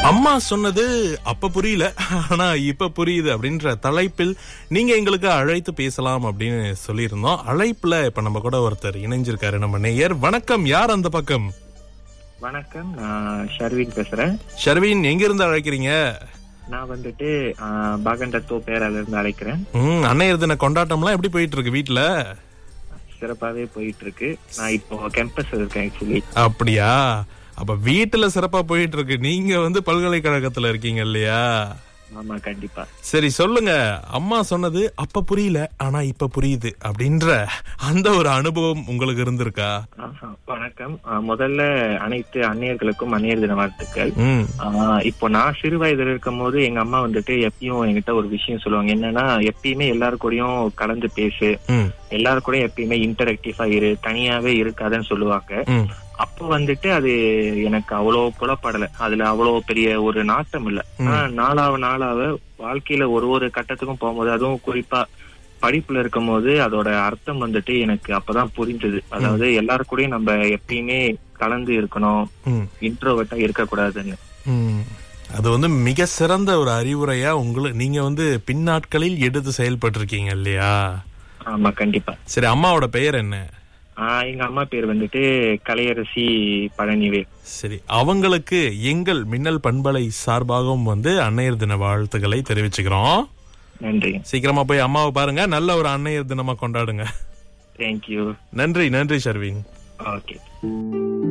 அம்மா சொன்னது அப்ப புரியல ஆனா இப்ப புரியுது அப்படின்ற தலைப்பில் நீங்க எங்களுக்கு அழைத்து பேசலாம் அப்படின்னு சொல்லியிருந்தோம் அழைப்புல இப்ப நம்ம கூட ஒருத்தர் இணைஞ்சிருக்காரு நம்ம நேயர் வணக்கம் யார் அந்த பக்கம் வணக்கம் நான் ஷர்வின் பேசுறேன் ஷர்வின் எங்க இருந்து அழைக்கிறீங்க நான் வந்துட்டு பாகண்டத்தோ பேரால இருந்து அழைக்கிறேன் ம் அன்னையர் தின கொண்டாட்டம்லாம் எப்படி போயிட்டு இருக்கு வீட்ல சிறப்பாவே போயிட்டு இருக்கு நான் இப்போ கேம்பஸ் இருக்கேன் ஆக்சுவலி அப்படியா அப்ப வீட்டுல சிறப்பா போயிட்டு இருக்கு நீங்க வந்து பல்கலைக்கழகத்துல இருக்கீங்க இல்லையா ஆமா கண்டிப்பா சரி சொல்லுங்க அம்மா சொன்னது அப்ப புரியல ஆனா இப்ப புரியுது அப்படின்ற அந்த ஒரு அனுபவம் உங்களுக்கு இருந்திருக்கா ஆஹா, வணக்கம் ஆ, முதல்ல அனைத்து அந்நியர்களுக்கும் அந்நியர் தின வாழ்த்துக்கள் ம் ஆ, இப்போ நான் சிறு வயதுல இருக்கும் போது எங்க அம்மா வந்துட்டு எப்பயும் என்கிட்ட ஒரு விஷயம் சொல்லுவாங்க என்னன்னா எப்பயுமே எல்லாரு கூடயும் கலந்து பேசு ம் எல்லாரு கூடயும் எப்பயுமே இன்டராக்டிவா இரு தனியாவே இருக்காதுன்னு சொல்லுவாங்க ம் அப்போ வந்துட்டு அது எனக்கு அவ்வளவு புலப்படல அதுல அவ்வளவு பெரிய ஒரு நாட்டம் இல்ல ஆனா நாளாவ நாளாவ வாழ்க்கையில ஒரு ஒரு கட்டத்துக்கும் போகும்போது அதுவும் குறிப்பா படிப்புல இருக்கும்போது அதோட அர்த்தம் வந்துட்டு எனக்கு அப்பதான் புரிஞ்சது அதாவது எல்லாரு கூடயும் நம்ம எப்பயுமே கலந்து இருக்கணும் ம் இன்ட்ரோவர்ட்டா இருக்கக்கூடாதுன்னு ம். அது வந்து மிக சிறந்த ஒரு அறிவுரையா உங்களுக்கு நீங்க வந்து பின்னாட்களில் எடுத்து செயல்பட்டு இருக்கீங்க இல்லையா ஆமா கண்டிப்பா சரி அம்மாவோட பெயர் என்ன ஆஹ் எங்க அம்மா பேர் வந்துட்டு கலையரசி பழனிவேல் சரி அவங்களுக்கு எங்கள் மின்னல் பண்பலை சார்பாகவும் வந்து அன்னையர் தின வாழ்த்துக்களை தெரிவிச்சுக்கிறோம் நன்றி சீக்கிரமா போய் அம்மாவை பாருங்க நல்ல ஒரு அன்னையர் தினமா கொண்டாடுங்க தேங்க்யூ நன்றி நன்றி ஷர்வின் ஓகே